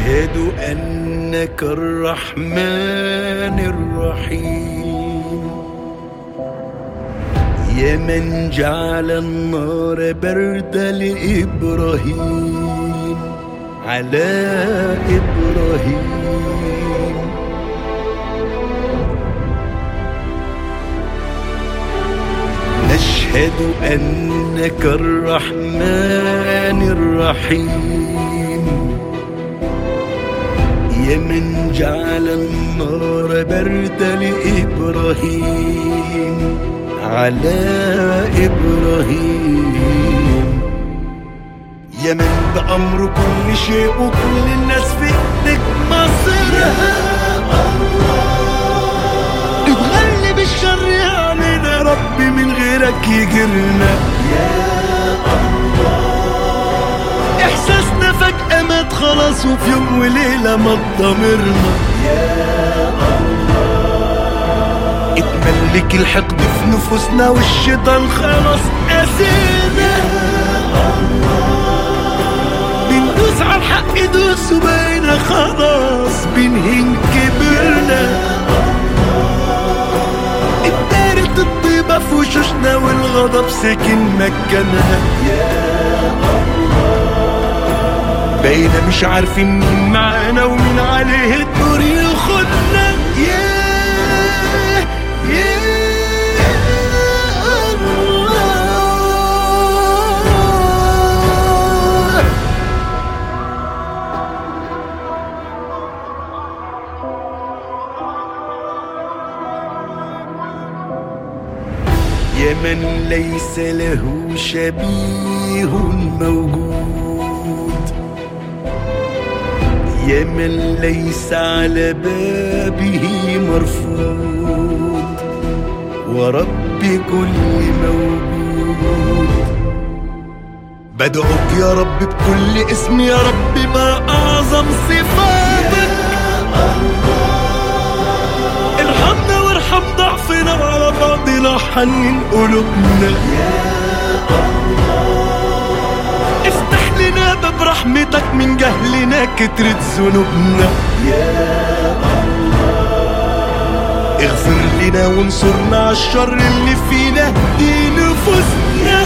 أشهد أنك الرحمن الرحيم يا من جعل النار برد لإبراهيم على إبراهيم نشهد أنك الرحمن الرحيم يا من جعل النار برد لإبراهيم على إبراهيم يا من بأمر كل شيء وكل الناس في إيدك مصيرها تغلب الشر علينا يا ربي من غيرك يجرنا احساسنا فجأة مات خلاص وفي يوم وليلة ما ضمرنا اتملك الحقد في نفوسنا والشيطان خلاص قاسينا بندوس على الحق دوس وبقينا خلاص بنهين كبرنا اتدارت الطيبة في وشوشنا والغضب ساكن مكانها بقينا مش عارفين مين معانا ومين عليه الدور ياخدنا ياه ياه الله يا من ليس له شبيه موجود يا من ليس على بابه مرفوض ورب كل موجود بدعوك يا رب بكل اسم يا رب ما أعظم صفاتك ارحمنا وارحم ضعفنا وعلى بعضنا حنن قلوبنا افتح لنا باب رحمتك من جهلنا كترت ذنوبنا اغفر لنا وانصرنا على الشر اللي فينا دي نفوسنا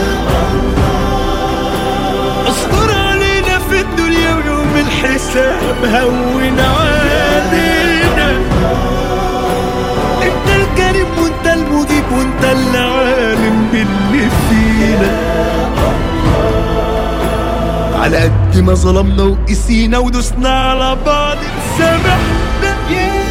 استر علينا في الدنيا ويوم الحساب هون علينا انت الكريم وانت المجيب وانت العالم باللي فينا على قد ما ظلمنا وقسينا ودوسنا على بعض سامحنا